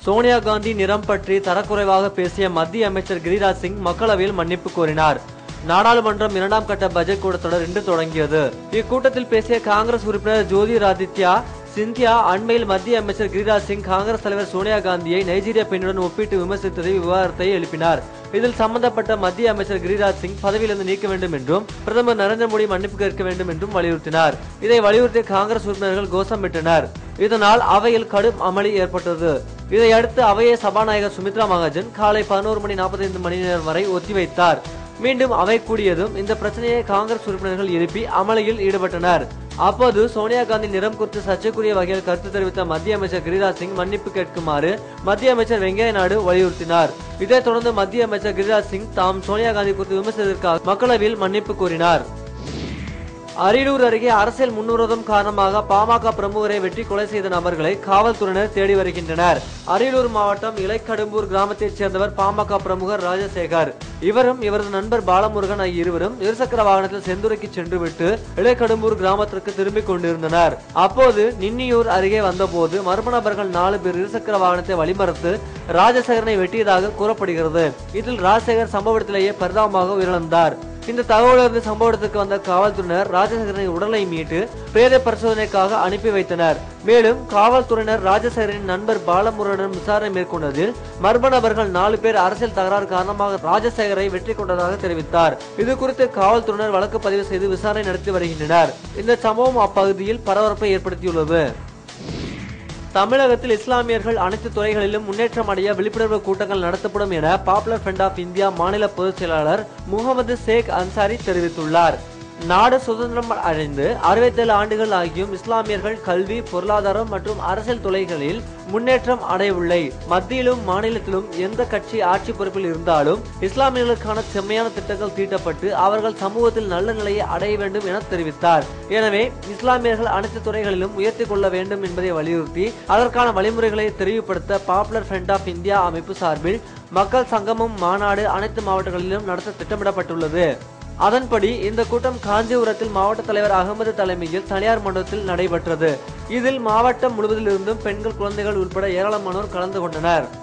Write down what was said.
சோனியா காந்தி நிறம் பற்றி தரக்குறைவாக பேசிய மத்திய அமைச்சர் கிரிராஜ் சிங் மக்களவையில் மன்னிப்பு கோரினார் நாடாளுமன்றம் இரண்டாம் கட்ட பட்ஜெட் கூட்டத்தொடர் இன்று தொடங்கியது இக்கூட்டத்தில் பேசிய காங்கிரஸ் உறுப்பினர் ஜோதிராதித்யா சிந்தியா அண்மையில் மத்திய அமைச்சர் கிரிராஜ் சிங் காங்கிரஸ் தலைவர் சோனியா காந்தியை நைஜீரிய பெண்ணுடன் ஒப்பிட்டு விமர்சித்ததை விவாதத்தை எழுப்பினார் இதில் சம்பந்தப்பட்ட மத்திய அமைச்சர் கிரிராஜ் சிங் பதவியிலிருந்து நீக்க வேண்டும் என்றும் பிரதமர் நரேந்திர மோடி மன்னிப்பு கேட்க வேண்டும் என்றும் வலியுறுத்தினார் இதை வலியுறுத்திய காங்கிரஸ் உறுப்பினர்கள் கோஷமிட்டனர் இதனால் அவையில் கடும் அமளி ஏற்பட்டது இதையடுத்து அவையை சபாநாயகர் சுமித்ரா மகாஜன் காலை பதினோரு மணி நாற்பத்தைந்து மணி நேரம் வரை ஒத்திவைத்தார் மீண்டும் அவை கூடியதும் இந்த பிரச்சனையை காங்கிரஸ் உறுப்பினர்கள் எழுப்பி அமளியில் ஈடுபட்டனர் அப்போது சோனியா காந்தி நிறம் குறித்து சர்ச்சைக்குரிய வகையில் கருத்து தெரிவித்த மத்திய அமைச்சர் கிரிராஜ் சிங் மன்னிப்பு கேட்குமாறு மத்திய அமைச்சர் வெங்கையா நாயுடு வலியுறுத்தினார் இதைத் தொடர்ந்து மத்திய அமைச்சர் கிரிராஜ் சிங் தாம் சோனியா காந்தி குறித்து விமர்சித்ததற்காக மக்களவையில் மன்னிப்பு கோரினார் அரியலூர் அருகே அரசியல் முன்னுரோதம் காரணமாக பாமக பிரமுகரை வெட்டி கொலை செய்த நபர்களை காவல்துறையினர் தேடி வருகின்றனர் அரியலூர் மாவட்டம் இலைக்கடும்பூர் கிராமத்தைச் சேர்ந்தவர் பாமக பிரமுகர் ராஜசேகர் இவரும் இவரது நண்பர் பாலமுருகன் ஆகிய இருவரும் இருசக்கர வாகனத்தில் செந்துரைக்கு சென்றுவிட்டு இலைக்கடும்பூர் கிராமத்திற்கு திரும்பிக் கொண்டிருந்தனர் அப்போது நின்னியூர் அருகே வந்தபோது மர்ம நபர்கள் நாலு பேர் இருசக்கர வாகனத்தை வழிமறித்து ராஜசேகரனை வெட்டியதாக கூறப்படுகிறது இதில் ராஜசேகர் சம்பவ இடத்திலேயே பரிதாபமாக உயிரிழந்தார் இந்த தகவலிருந்து சம்பவ இடத்துக்கு வந்த காவல்துறையினர் ராஜசேகரனின் உடலை மீட்டு பிரேத பரிசோதனைக்காக அனுப்பி வைத்தனர் மேலும் காவல்துறையினர் ராஜசேகரனின் நண்பர் பாலமுருகனுடன் விசாரணை மேற்கொண்டதில் மர்ம நபர்கள் நாலு பேர் அரசியல் தகராறு காரணமாக ராஜசேகரை வெற்றி கொண்டதாக தெரிவித்தார் இது குறித்து காவல்துறையினர் வழக்கு பதிவு செய்து விசாரணை நடத்தி வருகின்றனர் இந்த சம்பவம் அப்பகுதியில் பரபரப்பை ஏற்படுத்தியுள்ளது தமிழகத்தில் இஸ்லாமியர்கள் அனைத்து துறைகளிலும் முன்னேற்றம் அடைய விழிப்புணர்வு கூட்டங்கள் நடத்தப்படும் என பாப்புலர் ஃப்ரண்ட் ஆஃப் இந்தியா மாநில பொதுச் செயலாளர் முகமது ஷேக் அன்சாரி தெரிவித்துள்ளார் நாடு சுதந்திரம் அடைந்து அறுபத்தேழு ஆண்டுகள் ஆகியும் இஸ்லாமியர்கள் கல்வி பொருளாதாரம் மற்றும் அரசியல் துறைகளில் முன்னேற்றம் அடையவில்லை மத்தியிலும் மாநிலத்திலும் எந்த கட்சி ஆட்சி பொறுப்பில் இருந்தாலும் இஸ்லாமியர்களுக்கான செம்மையான திட்டங்கள் தீட்டப்பட்டு அவர்கள் சமூகத்தில் நல்ல நிலையை அடைய வேண்டும் என தெரிவித்தார் எனவே இஸ்லாமியர்கள் அனைத்து துறைகளிலும் உயர்த்தி கொள்ள வேண்டும் என்பதை வலியுறுத்தி அதற்கான வழிமுறைகளை தெரிவுபடுத்த பாப்புலர் ஃப்ரண்ட் ஆஃப் இந்தியா அமைப்பு சார்பில் மக்கள் சங்கமம் மாநாடு அனைத்து மாவட்டங்களிலும் நடத்த திட்டமிடப்பட்டுள்ளது அதன்படி இந்த கூட்டம் காஞ்சிபுரத்தில் மாவட்ட தலைவர் அகமது தலைமையில் தனியார் மண்டபத்தில் நடைபெற்றது இதில் மாவட்டம் முழுவதிலிருந்தும் பெண்கள் குழந்தைகள் உட்பட ஏராளமானோர் கலந்து கொண்டனர்